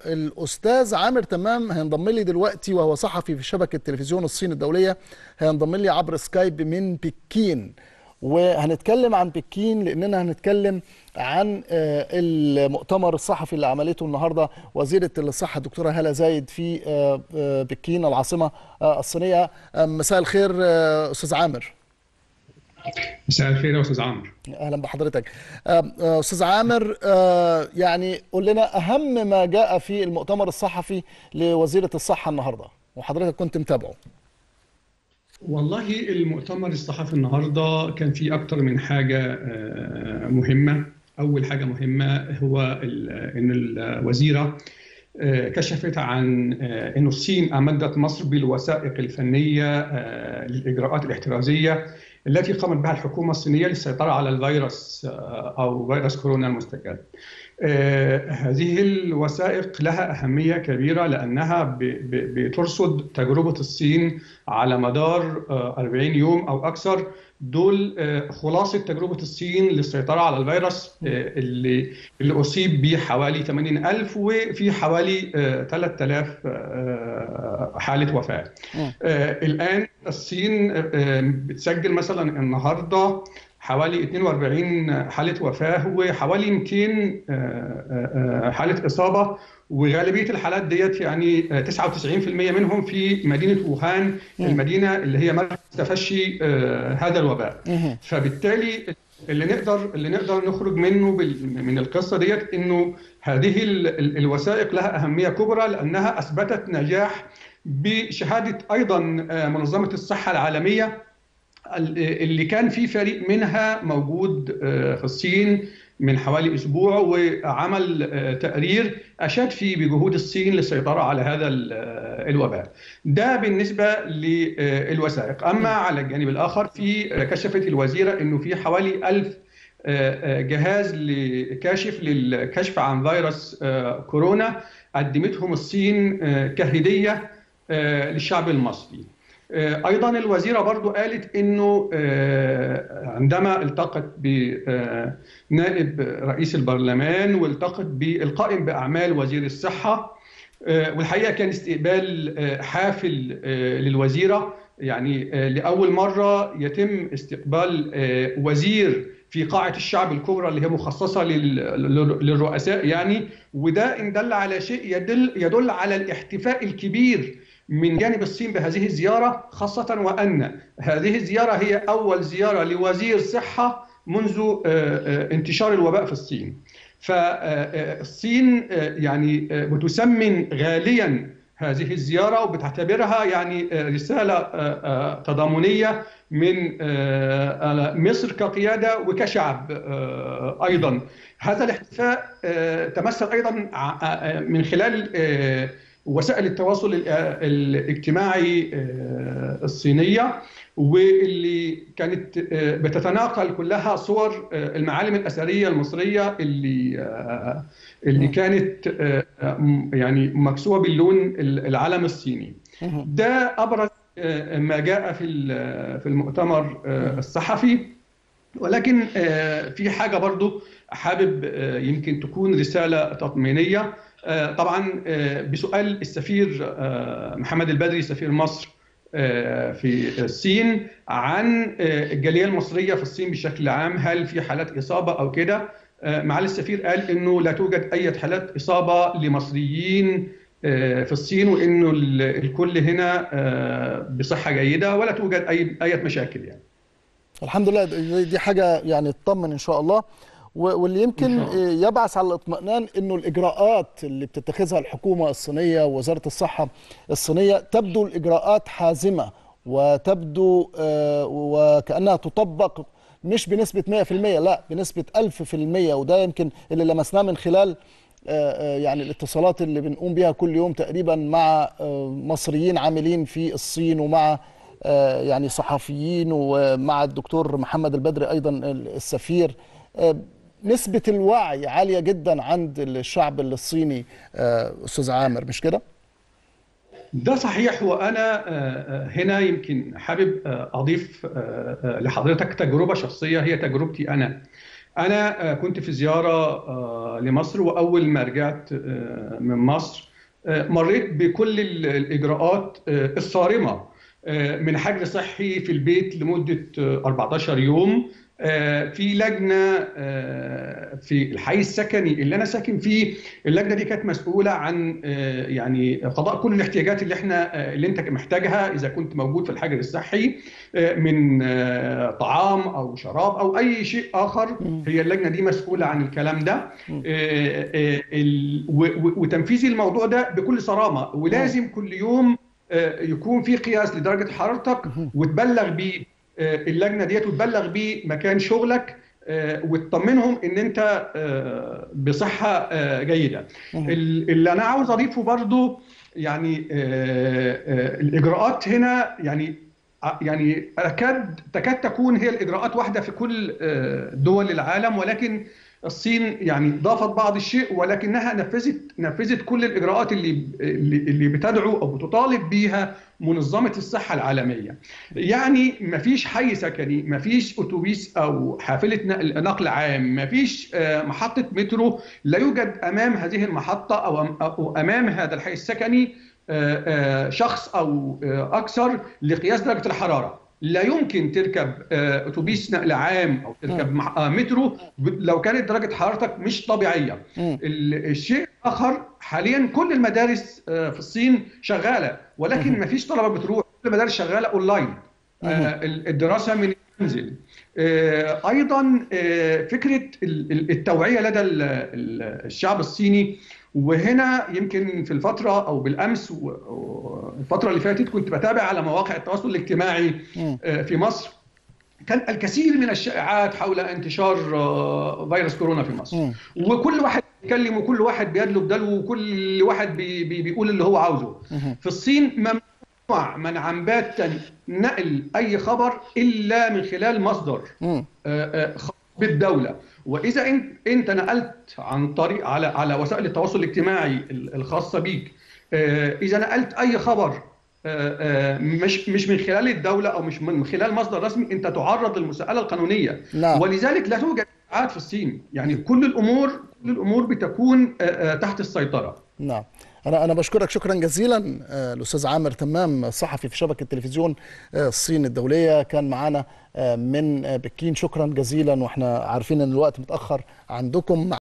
الاستاذ عامر تمام هينضم لي دلوقتي وهو صحفي في شبكه تلفزيون الصين الدوليه هينضم لي عبر سكايب من بكين وهنتكلم عن بكين لاننا هنتكلم عن المؤتمر الصحفي اللي عملته النهارده وزيره الصحه الدكتوره هاله زايد في بكين العاصمه الصينيه مساء الخير استاذ عامر مساء الخير يا استاذ عمرو اهلا بحضرتك استاذ عامر يعني قول لنا اهم ما جاء في المؤتمر الصحفي لوزيره الصحه النهارده وحضرتك كنت متابعه والله المؤتمر الصحفي النهارده كان فيه اكتر من حاجه مهمه اول حاجه مهمه هو ان الوزيره كشفت عن أن الصين أمدت مصر بالوثائق الفنية للإجراءات الاحترازية التي قامت بها الحكومة الصينية للسيطرة على الفيروس أو فيروس كورونا المستجد هذه الوثائق لها أهمية كبيرة لأنها بترصد تجربة الصين على مدار 40 يوم أو أكثر دول خلاصة تجربة الصين للسيطرة على الفيروس اللي اللي أصيب به حوالي 80000 وفي حوالي 3000 حالة وفاة. الآن الصين بتسجل مثلا النهارده حوالي 42 حالة وفاة وحوالي 200 حالة إصابة وغالبية الحالات ديت يعني 99% منهم في مدينة ووهان المدينة اللي هي مركز تفشي هذا الوباء فبالتالي اللي نقدر اللي نقدر نخرج منه من القصة ديت إنه هذه الوثائق لها أهمية كبرى لأنها أثبتت نجاح بشهادة أيضا منظمة الصحة العالمية اللي كان في فريق منها موجود في الصين من حوالي اسبوع وعمل تقرير اشاد فيه بجهود الصين للسيطره على هذا الوباء. ده بالنسبه للوثائق، اما على الجانب الاخر في كشفت الوزيره انه في حوالي ألف جهاز كاشف للكشف عن فيروس كورونا قدمتهم الصين كهديه للشعب المصري. ايضا الوزيره برضو قالت انه عندما التقت بنائب رئيس البرلمان والتقت بالقائم باعمال وزير الصحه والحقيقه كان استقبال حافل للوزيره يعني لاول مره يتم استقبال وزير في قاعة الشعب الكبرى اللي هي مخصصة للرؤساء يعني وده إن دل على شيء يدل يدل على الاحتفاء الكبير من جانب الصين بهذه الزيارة خاصة وأن هذه الزيارة هي أول زيارة لوزير صحة منذ انتشار الوباء في الصين فالصين يعني بتسمن غاليا هذه الزيارة وبتعتبرها يعني رسالة تضامنية من مصر كقيادة وكشعب أيضا هذا الاحتفاء تمثل أيضا من خلال وسائل التواصل الاجتماعي الصينية واللي كانت بتتناقل كلها صور المعالم الأثرية المصرية اللي اللي كانت يعني مكسوة باللون العلم الصيني ده أبرز ما جاء في في المؤتمر الصحفي ولكن في حاجة برضو حابب يمكن تكون رسالة تطمينية طبعا بسؤال السفير محمد البدري سفير مصر في الصين عن الجاليه المصريه في الصين بشكل عام هل في حالات اصابه او كده معالي السفير قال انه لا توجد اي حالات اصابه لمصريين في الصين وانه الكل هنا بصحه جيده ولا توجد اي اي مشاكل يعني الحمد لله دي حاجه يعني تطمن ان شاء الله واللي يمكن يبعث على الاطمئنان انه الاجراءات اللي بتتخذها الحكومه الصينيه ووزاره الصحه الصينيه تبدو الاجراءات حازمه وتبدو وكانها تطبق مش بنسبه 100% لا بنسبه 1000% وده يمكن اللي لمسناه من خلال يعني الاتصالات اللي بنقوم بها كل يوم تقريبا مع مصريين عاملين في الصين ومع يعني صحفيين ومع الدكتور محمد البدري ايضا السفير نسبة الوعي عالية جدا عند الشعب الصيني أستاذ عامر مش كده؟ ده صحيح وأنا هنا يمكن حابب أضيف لحضرتك تجربة شخصية هي تجربتي أنا انا كنت في زياره لمصر واول ما رجعت من مصر مريت بكل الاجراءات الصارمه من حجر صحي في البيت لمده 14 يوم في لجنه في الحي السكني اللي انا ساكن فيه اللجنه دي كانت مسؤوله عن يعني قضاء كل الاحتياجات اللي احنا اللي انت محتاجها اذا كنت موجود في الحجر الصحي من طعام او شراب او اي شيء اخر هي اللجنه دي مسؤوله عن الكلام ده وتنفيذ الموضوع ده بكل صرامه ولازم كل يوم يكون في قياس لدرجه حرارتك وتبلغ بيه اللجنه ديت وتبلغ بيه مكان شغلك وتطمنهم ان انت بصحه جيده اللي انا عاوز اضيفه برضو يعني الاجراءات هنا يعني يعني تكاد تكاد تكون هي الاجراءات واحده في كل دول العالم ولكن الصين يعني ضافت بعض الشيء ولكنها نفذت نفذت كل الاجراءات اللي اللي بتدعو او بتطالب بيها منظمه الصحه العالميه. يعني ما فيش حي سكني، ما فيش اتوبيس او حافله نقل عام، ما فيش محطه مترو لا يوجد امام هذه المحطه او امام هذا الحي السكني شخص او اكثر لقياس درجه الحراره. لا يمكن تركب اتوبيس نقل عام او تركب مترو لو كانت درجه حرارتك مش طبيعيه. الشيء الاخر حاليا كل المدارس في الصين شغاله ولكن ما فيش طلبه بتروح كل المدارس شغاله اونلاين. الدراسه من المنزل. ايضا فكره التوعيه لدى الشعب الصيني وهنا يمكن في الفترة أو بالأمس الفترة اللي فاتت كنت بتابع على مواقع التواصل الاجتماعي في مصر كان الكثير من الشائعات حول انتشار فيروس كورونا في مصر وكل واحد بيتكلم وكل واحد بيدلو بدلو وكل واحد بي بي بيقول اللي هو عاوزه في الصين ممنوع منعا باتا نقل أي خبر إلا من خلال مصدر بالدولة واذا انت انت نقلت عن طريق على على وسائل التواصل الاجتماعي الخاصه بيك اذا نقلت اي خبر مش مش من خلال الدوله او مش من خلال مصدر رسمي انت تعرض للمساءله القانونيه نعم. ولذلك لا توجد اشاعات في الصين يعني كل الامور كل الامور بتكون تحت السيطره نعم انا انا بشكرك شكرا جزيلا الاستاذ عامر تمام صحفي في شبكه تلفزيون الصين الدوليه كان معانا من بكين شكرا جزيلا واحنا عارفين ان الوقت متاخر عندكم